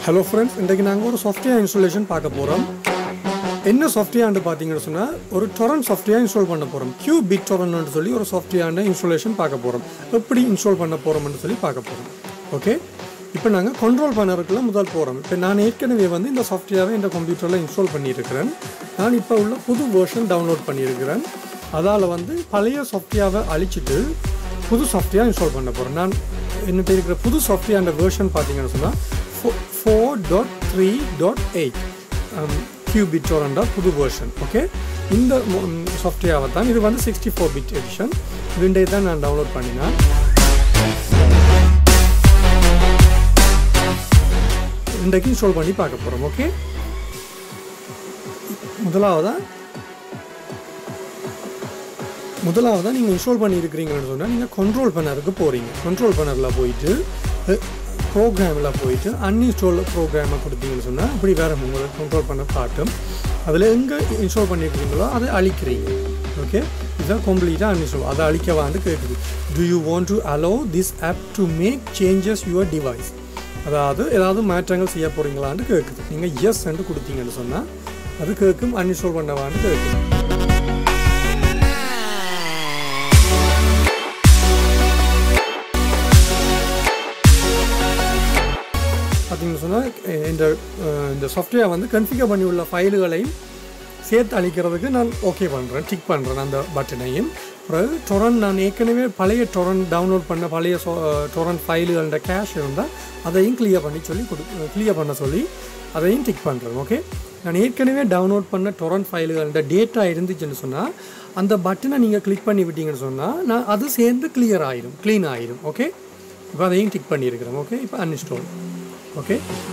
hello friends இன்றைக்கு நாங்கள் ஒரு சாஃப்ட்வேர் இன்ஸ்டாலேஷன் பார்க்க போகிறோம் என்ன சாஃப்ட்வேர்னு பார்த்தீங்கன்னு சொன்னால் ஒரு டொரன் சாஃப்ட்வேர் இன்ஸ்டால் பண்ண போகிறோம் கியூ பிட் டொரன்னு சொல்லி ஒரு சாஃப்ட்வேர் இன்ஸ்டாலேஷன் பார்க்க போகிறோம் எப்படி இன்ஸ்டால் பண்ண போகிறோம்னு சொல்லி பார்க்க போகிறோம் ஓகே இப்போ நாங்கள் கண்ட்ரோல் பண்ணறதுக்குள்ள முதல் போகிறோம் இப்போ நான் ஏற்கனவே வந்து இந்த சாஃப்ட்வேரை இந்த கம்ப்யூட்டரில் இன்ஸ்டால் பண்ணியிருக்கிறேன் நான் இப்போ உள்ள புது வேர்ஷன் டவுன்லோட் பண்ணியிருக்கிறேன் அதால் வந்து பழைய சாஃப்ட்வேரை அழிச்சிட்டு புது சாஃப்ட்வேர் இன்ஸ்டால் பண்ண போகிறேன் நான் என்னட்ட இருக்கிற புது சாஃப்ட்வேர் அந்த வேர்ஷன் பார்த்தீங்கன்னு சொன்னால் four dot three dot eight qBit டோரண்டா புது வேர்ஷன் ஓகே இந்த சாஃப்ட்வேரை தான் இது வந்து சிக்ஸ்டி ஃபோர் பிட் எடிஷன் ரெண்டே தான் நான் டவுன்லோட் பண்ணினேன் இன்றைக்கு இன்ஸ்டால் பண்ணி பார்க்க போகிறோம் ஓகே முதலாவதாக முதலாவதாக நீங்கள் இன்ஸ்டால் பண்ணியிருக்கிறீங்கன்னு சொன்னால் நீங்கள் கண்ட்ரோல் பண்ணருக்கு போகிறீங்க கண்ட்ரோல் பண்ணரில் போயிட்டு ப்ரோக்ராமில் போயிட்டு அன்இன்ஸ்டால் ப்ரோக்ராமை கொடுத்தீங்கன்னு சொன்னால் இப்படி வேறு உங்களுக்கு கண்ட்ரோல் பண்ண காட்டும் அதில் எங்கே இன்ஸ்டால் பண்ணியிருக்கிறீங்களோ அதை அழிக்கிறீங்க ஓகே இதுதான் கம்ப்ளீட்டாக அன்இன்ஸ்டால் அதை அழிக்கவான்னு கேட்குது do you want to allow this app to make changes your device அதாவது ஏதாவது மாற்றங்கள் செய்ய போகிறீங்களான்னு கேட்குது நீங்கள் எஸ் என்று கொடுத்தீங்கன்னு சொன்னால் அது கேட்கும் அன்இன்ஸ்டால் பண்ணவான்னு கேட்குது பார்த்தீங்கன்னு சொன்னால் இந்த இந்த சாஃப்ட்வேர் வந்து கன்ஃபிகர் பண்ணி உள்ள ஃபைல்களையும் சேர்த்து அழிக்கிறதுக்கு நான் ஓகே பண்ணுறேன் டிக் பண்ணுறேன் அந்த பட்டனையும் பிறகு டொரன் நான் ஏற்கனவே பழைய டொரன் டவுன்லோட் பண்ண பழைய சோ டொரன் ஃபைலுகளோட கேஷ் இருந்தால் அதையும் கிளியர் பண்ணி சொல்லி கொடு கிளியர் பண்ண சொல்லி அதையும் டிக் பண்ணுறேன் ஓகே நான் ஏற்கனவே டவுன்லோட் பண்ண டொரன் ஃபைலுகளோட டேட்டா இருந்துச்சுன்னு சொன்னால் அந்த பட்டனை நீங்கள் கிளிக் பண்ணி விட்டீங்கன்னு சொன்னால் நான் அது சேர்ந்து கிளியர் ஆயிடும் க்ளீன் ஆயிடும் ஓகே இப்போ அதையும் டிக் பண்ணியிருக்கிறேன் ஓகே இப்போ அன்இன்ஸ்டால் ஓகே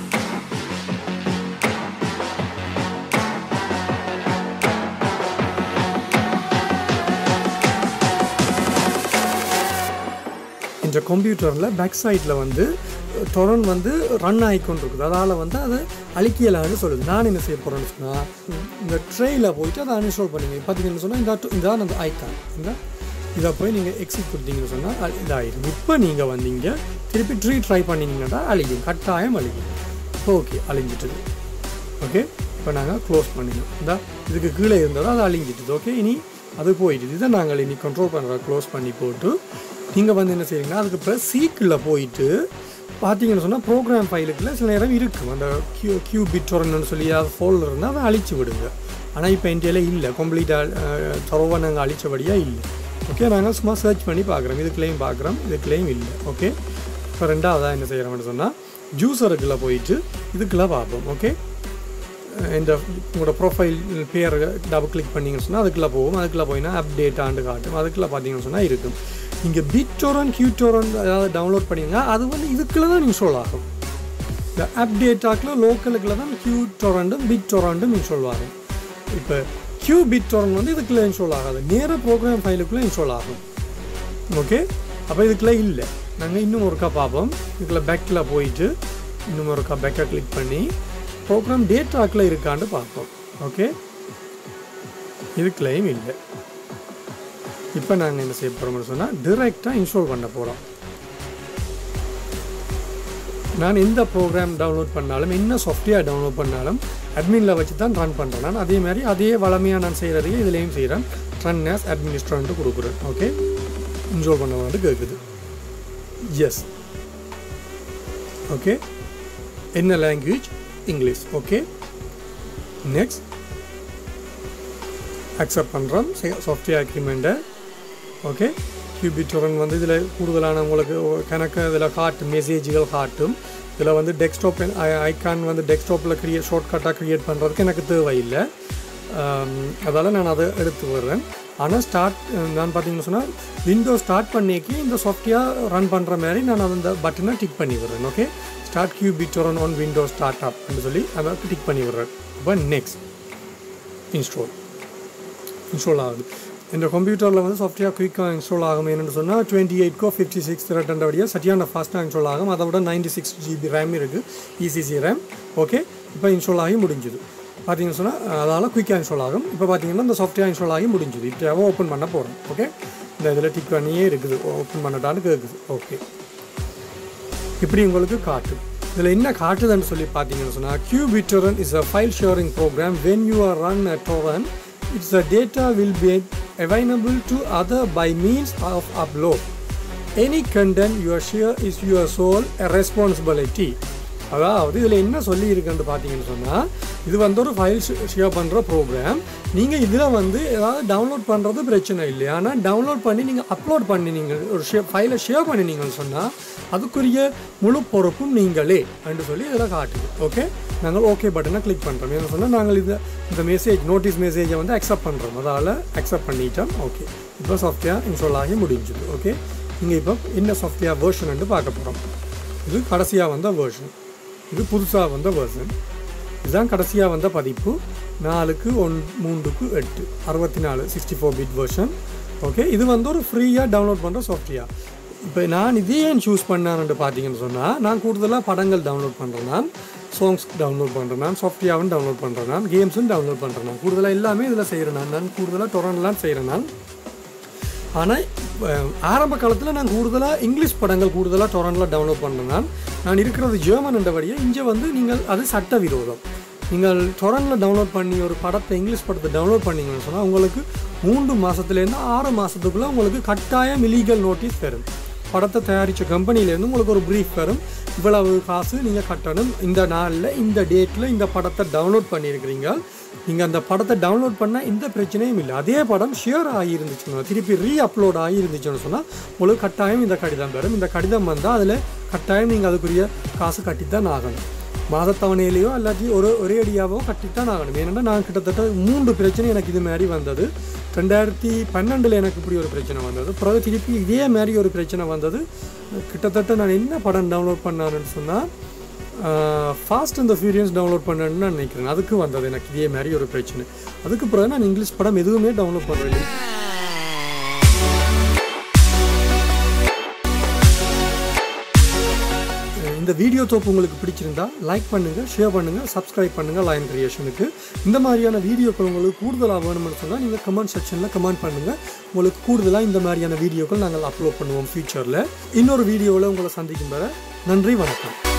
இந்த கம்ப்யூட்டரில் பேக் சைடில் வந்து டொரன் வந்து ரன் ஆகிக்கொண்டு இருக்குது அதால் வந்து அதை அழிக்கலான்னு சொல்லுது நான் என்ன செய்ய போகிறேன்னு சொன்னால் இந்த ட்ரெயில் போயிட்டு அதை அன்இன்ஸ்டால் பண்ணுங்க பார்த்தீங்கன்னு சொன்னால் இந்த இதான் அந்த ஐக்கான் இந்த இதை போய் நீங்கள் எக்ஸிட் கொடுத்தீங்கன்னு சொன்னால் இதாகிடும் இப்போ நீங்கள் வந்தீங்க திருப்பி ட்ரீ ட்ரை பண்ணிங்கன்னா அழிக்கும் கட்டாயம் அழிக்கும் ஓகே அழிஞ்சிட்டுது ஓகே இப்போ நாங்கள் க்ளோஸ் பண்ணிடணும் இந்த இதுக்கு கீழே இருந்ததோ அது அழிஞ்சிட்டுது ஓகே இனி அது போயிட்டு இதை நாங்கள் இனி கண்ட்ரோல் பண்ணுற க்ளோஸ் பண்ணி போட்டு நீங்கள் வந்து என்ன செய்வீங்கன்னா அதுக்கப்புறம் சீக்கில் போயிட்டு பார்த்தீங்கன்னு சொன்னால் ப்ரோக்ராம் ஃபைலுக்குள்ள சில நேரம் இருக்கும் அந்த கியூ கியூ பிட்டோரன்னு சொல்லி அது ஃபோல்டர் இருந்தால் அதை அழிச்சு விடுங்க ஆனால் இப்போ என்கிட்ட இல்லை கம்ப்ளீட்டாக தரவாக நாங்கள் அழிச்சபடியாக இல்லை ஓகே நாங்கள் சும்மா சர்ச் பண்ணி பார்க்குறோம் இதுக்குள்ளேயும் பார்க்குறோம் இதுக்குள்ளேயும் இல்லை ஓகே இப்போ ரெண்டாவதாக என்ன செய்கிறோம்னு சொன்னால் ஜூஸருக்குள்ளே போயிட்டு இதுக்குள்ளே பார்ப்போம் ஓகே இந்த உங்களோட ப்ரொஃபைல் பேரை டபுள் கிளிக் பண்ணிங்கன்னு சொன்னால் அதுக்குள்ளே போகும் அதுக்குள்ளே போயினா அப்டேட் ஆண்டு காட்டும் அதுக்குள்ளே பார்த்தீங்கன்னு சொன்னால் இருக்கும் இங்கே பிட்டோரன் கியூட்டோரன் ஏதாவது டவுன்லோட் பண்ணிங்கன்னா அது வந்து இதுக்குள்ளே தான் இன்ஸ்டால் ஆகும் இந்த அப்டேட்டாக்கில் லோக்கலுக்குள்ள தான் கியூட்டோரண்டும் பிட்டோரண்டும் இன்ஸ்டால் ஆகும் இப்போ கியூ பிட்டோரன் வந்து இதுக்குள்ளே இன்ஸ்டால் ஆகாது நேராக ப்ரோக்ராம் ஃபைலுக்குள்ளே இன்ஸ்டால் ஆகும் ஓகே அப்போ இதுக்குள்ளே இல்லை நாங்கள் இன்னும் ஒருக்கா பார்ப்போம் இதுக்குள்ள பேக்கில் போயிட்டு இன்னும் ஒருக்கா பேக்கை கிளிக் பண்ணி ப்ரோக்ராம் டேட்டாக்கில் இருக்கான்னு பார்ப்போம் ஓகே இதுக்குள்ளேயும் இல்லை இப்போ நாங்கள் என்ன செய்ய போகிறோம்னு சொன்னால் டிரெக்டாக இன்ஸ்டால் பண்ண போகிறோம் நான் எந்த ப்ரோக்ராம் டவுன்லோட் பண்ணாலும் என்ன சாஃப்ட்வேர் டவுன்லோட் பண்ணாலும் அட்மினில் வச்சு தான் ரன் பண்ணுறேன் நான் அதே மாதிரி அதே வளமையாக நான் செய்கிறதையே இதுலேயும் செய்கிறேன் ரன் ஆஸ் அட்மினிஸ்ட்ரன்ட்டு கொடுக்குறேன் ஓகே இன்ஸ்டால் பண்ண வந்து கேட்குது எஸ் ஓகே என்ன language English okay next accept பண்ணுறோம் சாஃப்ட்வேர் அக்ரிமெண்ட்டை ஓகே கியூபிட்டோரன் வந்து இதில் கூடுதலான உங்களுக்கு கணக்கு இதில் காட்டும் மெசேஜ்கள் காட்டும் இதில் வந்து டெஸ்க்டாப் ஐக்கான் வந்து டெஸ்க்டாப்பில் க்ரியேட் ஷார்ட்கட்டாக க்ரியேட் பண்ணுறதுக்கு எனக்கு தேவையில்லை அதால் நான் அதை எடுத்து வர்றேன் ஆனால் ஸ்டார்ட் நான் பார்த்தீங்கன்னு சொன்னால் விண்டோ ஸ்டார்ட் பண்ணிக்கி இந்த சாஃப்ட்வேர் ரன் பண்ணுற மாதிரி நான் அந்த பட்டனை டிக் பண்ணி விடுறேன் okay start qBittorrent on window start up அப்படின்னு சொல்லி அதை டிக் பண்ணி விடுறேன் இப்போ நெக்ஸ்ட் இன்ஸ்டால் இன்ஸ்டால் ஆகுது இந்த கம்ப்யூட்டரில் வந்து சாஃப்ட்வேர் குயிக்காக இன்ஸ்டால் ஆகும் என்னென்னு சொன்னால் டுவெண்ட்டி எயிட்கோ ஃபிஃப்டி சிக்ஸ் ரெண்டபடியாக சரியான ஃபாஸ்ட்டாக இன்ஸ்டால் ஆகும் அதை விட நைன்டி சிக்ஸ் ஜிபி ரேம் இருக்குது இசிசி ரேம் ஓகே இப்போ இன்ஸ்டால் ஆகி முடிஞ்சுது பார்த்தீங்கன்னு சொன்னால் அதனால் குயிக்காக இன்ஸ்டால் ஆகும் இப்போ பார்த்தீங்கன்னா இந்த சாஃப்ட்வேர் இன்ஸ்டால் ஆகி முடிஞ்சுது இப்போ ஓப்பன் பண்ண போகிறோம் ஓகே இந்த இதில் டிக் பண்ணியே இருக்குது ஓப்பன் பண்ணட்டான்னு கேட்குது ஓகே இப்படி உங்களுக்கு காட்டும் இதில் என்ன காட்டுதுன்னு சொல்லி பார்த்தீங்கன்னு சொன்னால் QBittorrent is a file sharing program when you are run a torrent it's a data will be available to other by means of upload any content your share is your sole responsibility அதாவது இதில் என்ன சொல்லி இருக்குன்னு பார்த்தீங்கன்னு சொன்னால் இது வந்து ஒரு ஃபைல் ஷேர் பண்ணுற ப்ரோக்ராம் நீங்கள் இதில் வந்து ஏதாவது டவுன்லோட் பண்ணுறது பிரச்சனை இல்லை ஆனால் டவுன்லோட் பண்ணி நீங்கள் அப்லோட் பண்ணி நீங்கள் ஒரு ஷே ஃபைலை ஷேர் பண்ணினீங்கன்னு சொன்னால் அதுக்குரிய முழு பொறுப்பும் நீங்களே என்று சொல்லி இதில் காட்டுது ஓகே நாங்கள் ஓகே பட்டனை கிளிக் பண்ணுறோம் என்ன சொன்னால் நாங்கள் இது இந்த மெசேஜ் நோட்டீஸ் மெசேஜை வந்து அக்செப்ட் பண்ணுறோம் அதால் அக்செப்ட் பண்ணிட்டோம் ஓகே இப்போ சாஃப்ட்வேர் இன்ஸ்டால் ஆகி முடிஞ்சுது ஓகே நீங்கள் இப்போ என்ன சாஃப்ட்வேர் வேர்ஷன் பார்க்க போகிறோம் இது கடைசியாக வந்த வேர்ஷன் இது புதுசாக வந்த வேர்ஷன் இதுதான் கடைசியாக வந்த பதிப்பு நாலுக்கு ஒன் மூன்றுக்கு எட்டு அறுபத்தி நாலு sixty four bit version okay இது வந்து ஒரு ஃப்ரீயாக டவுன்லோட் பண்ணுற சாஃப்ட்வேர் இப்போ நான் இதே ஏன் சூஸ் பண்ணான்னு பார்த்தீங்கன்னு சொன்னால் நான் கூடுதலாக படங்கள் டவுன்லோட் பண்ணுறேன் நான் சாங்ஸ் டவுன்லோட் பண்ணுறேன் நான் சாஃப்ட்வேரும் டவுன்லோட் பண்ணுறேன் நான் கேம்ஸும் டவுன்லோட் பண்ணுறேன் நான் கூடுதலாக எல்லாமே இதில் செய்கிறேன் நான் நான் கூடுதலாக டொரன்லாம் செய்கிறேன் நான் ஆனால் ஆரம்ப காலத்தில் நான் கூடுதலாக இங்கிலீஷ் படங்கள் கூடுதலாக டொரண்டில் டவுன்லோட் பண்ணேன் நான் நான் இருக்கிறது ஜெர்மன் என்றபடியே இங்கே வந்து நீங்கள் அது சட்ட விரோதம் நீங்கள் டொரண்டில் டவுன்லோட் பண்ணி ஒரு படத்தை இங்கிலீஷ் படத்தை டவுன்லோட் பண்ணீங்கன்னு சொன்னால் உங்களுக்கு மூன்று மாதத்துலேருந்து ஆறு மாதத்துக்குள்ளே உங்களுக்கு கட்டாயம் இலீகல் நோட்டீஸ் தரும் படத்தை தயாரித்த கம்பெனிலேருந்து உங்களுக்கு ஒரு ப்ரீஃப் வரும் இவ்வளவு காசு நீங்கள் கட்டணும் இந்த நாளில் இந்த டேட்டில் இந்த படத்தை டவுன்லோட் பண்ணியிருக்கிறீங்க நீங்கள் அந்த படத்தை டவுன்லோட் பண்ணால் எந்த பிரச்சனையும் இல்லை அதே படம் ஷேர் ஆகியிருந்துச்சுன்னா திருப்பி ரீ அப்லோட் ஆகியிருந்துச்சுன்னு சொன்னால் உங்களுக்கு கட்டாயம் இந்த கடிதம் வரும் இந்த கடிதம் வந்தால் அதில் கட்டாயம் நீங்கள் அதுக்குரிய காசு கட்டித்தான் ஆகணும் மாதத்தவணையிலையோ இல்லாட்டி ஒரு ஒரே அடியாவோ கட்டித்தான் ஆகணும் ஏன்னா நான் கிட்டத்தட்ட மூன்று பிரச்சனை எனக்கு இது மாதிரி வந்தது ரெண்டாயிரத்தி பன்னெண்டில் எனக்கு இப்படி ஒரு பிரச்சனை வந்தது பிறகு திருப்பி இதே மாதிரி ஒரு பிரச்சனை வந்தது கிட்டத்தட்ட நான் என்ன படம் டவுன்லோட் பண்ணான்னு சொன்னால் ஃபாஸ்ட் இந்த ஃபியூரியன்ஸ் டவுன்லோட் பண்ணேன்னு நான் நினைக்கிறேன் அதுக்கு வந்தது எனக்கு இதே மாதிரி ஒரு பிரச்சனை அதுக்கு பிறகு நான் இங்கிலீஷ் படம் எதுவுமே டவுன்லோட் பண்ணுறேன் இந்த வீடியோ தோப்பு உங்களுக்கு பிடிச்சிருந்தா லைக் பண்ணுங்கள் ஷேர் பண்ணுங்கள் சப்ஸ்கிரைப் பண்ணுங்கள் லைன் கிரியேஷனுக்கு இந்த மாதிரியான வீடியோக்கள் உங்களுக்கு கூடுதலாக வேணும்னு சொன்னால் நீங்கள் கமெண்ட் செக்ஷனில் கமெண்ட் பண்ணுங்கள் உங்களுக்கு கூடுதலாக இந்த மாதிரியான வீடியோக்கள் நாங்கள் அப்லோட் பண்ணுவோம் ஃபியூச்சரில் இன்னொரு வீடியோவில் உங்களை சந்திக்கும் வர நன்றி வணக்கம்